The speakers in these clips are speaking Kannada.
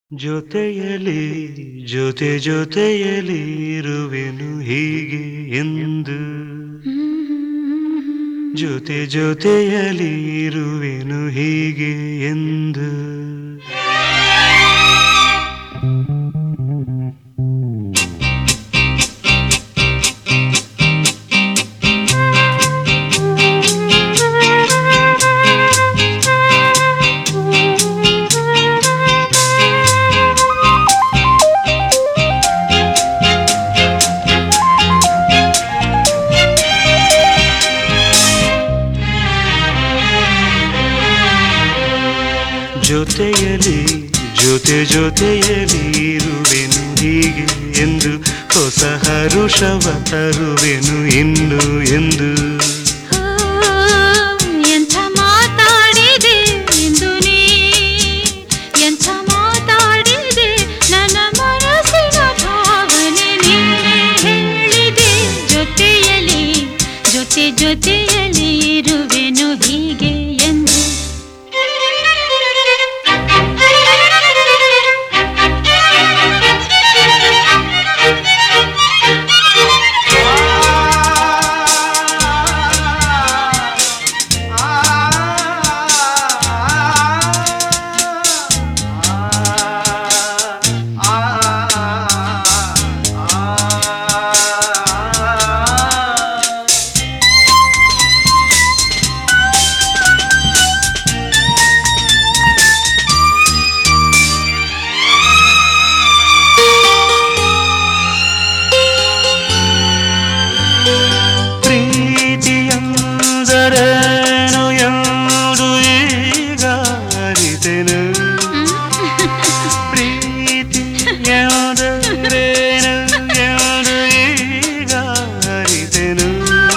ಜೊತೆಯಲಿ ಜೊತೆ ಜೊತೆಯಲಿ ಇರುವೆನು ಹೀಗೆ ಎಂದು ಜೊತೆ ಜೊತೆಯಲಿ ಇರುವೆನು ಹೀಗೆ ಎಂದು ಜೊತೆಯಲಿ ಜೊತೆ ಜೊತೆಯಲಿ ಇರುವೆನು ಹೀಗೆ ಎಂದು ಹೊಸ ಹರುಷವ ತರುವೆನು ಇನ್ನು ಎಂದು ಎಂಥ ಮಾತಾಡಿದೆ ಇಂದು ನೀ ಎಂಥ ಮಾತಾಡಿದೆ ನನ್ನ ಮನಸ್ಸಿನ ಭಾವನೆ ನೀನೇ ಹೇಳಿದೆ ಜೊತೆಯಲಿ ಜೊತೆ ಜೊತೆಯಲಿ ಇರುವೆನು ಹೀಗೆ ಎಂದು ಪ್ರೀತಿಯಂದರೇನು ಎಂದು ಈಗ ಅರಿತೆನು ಪ್ರೀತಿ ಎಂದರೇನು ಎಂದು ಈಗ ಅರಿತೆನು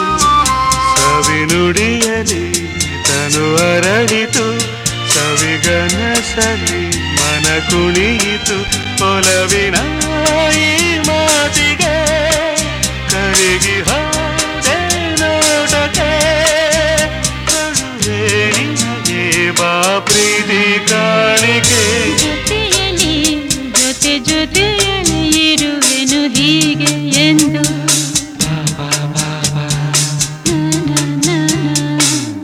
ಸವಿನುಡಿಯಲಿ ತನು ಅರಳಿತು ಸವಿಗನಸಲಿ ಮನ ಕುಣಿಯಿತು ಒಲವಿನ ಈ ಮಾತಿಗೆ ಕರಗಿ ಹೋದೆ ನೋಟಕ್ಕೆ ಕರುವೆ ನಿನಗೆ ಬಾ ಪ್ರೀತಿ ಕಾಣಿಕೆ ಜೊತೆಯಲಿ ಜೊತೆ ಜೊತೆಯಲಿ ಇರುವೆನು ಹೀಗೆ ಎಂದು ನಾ, ನಾ, ನಾ, ನಾ.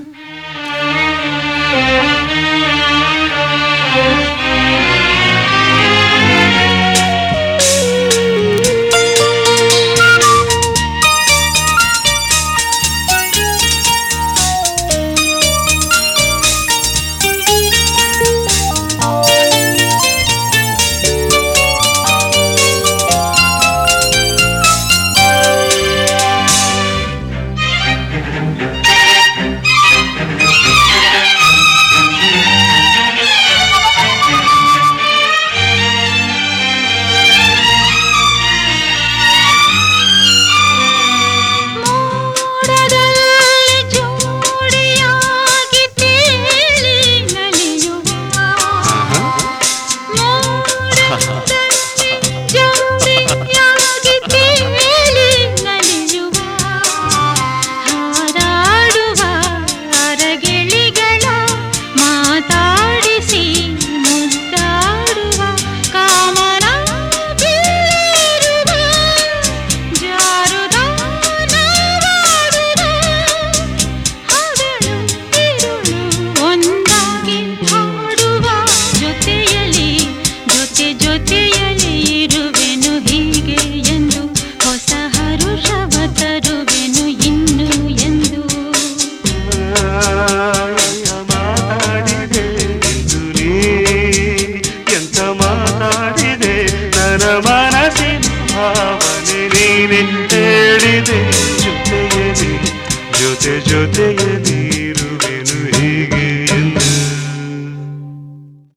ಮೋಡದಲ್ಲಿ ಜೋಡಿಯಾಗಿ ತೇಲಿ ನಲಿಯುವ ಮೋಡದಲ್ಲಿ ಜೋಡಿಯಾಗಿ ತೇಲಿ ನಲಿಯುವ ಹಾರಾಡುವ ಅರಗಿಳಿಗಳ ಮಾತಾಡಿಸಿ ಮುದ್ದಾಡುವ ಕಾಮನ ಬೀರುವ ಜಾರುದ ನಾವಾಡುವ ಹಗಲು ಇರುಳು ಒಂದಾಗಿ ಹಾಡುವ ಜೊತೆಯಲಿ ಜೊತೆ ಜೊತೆ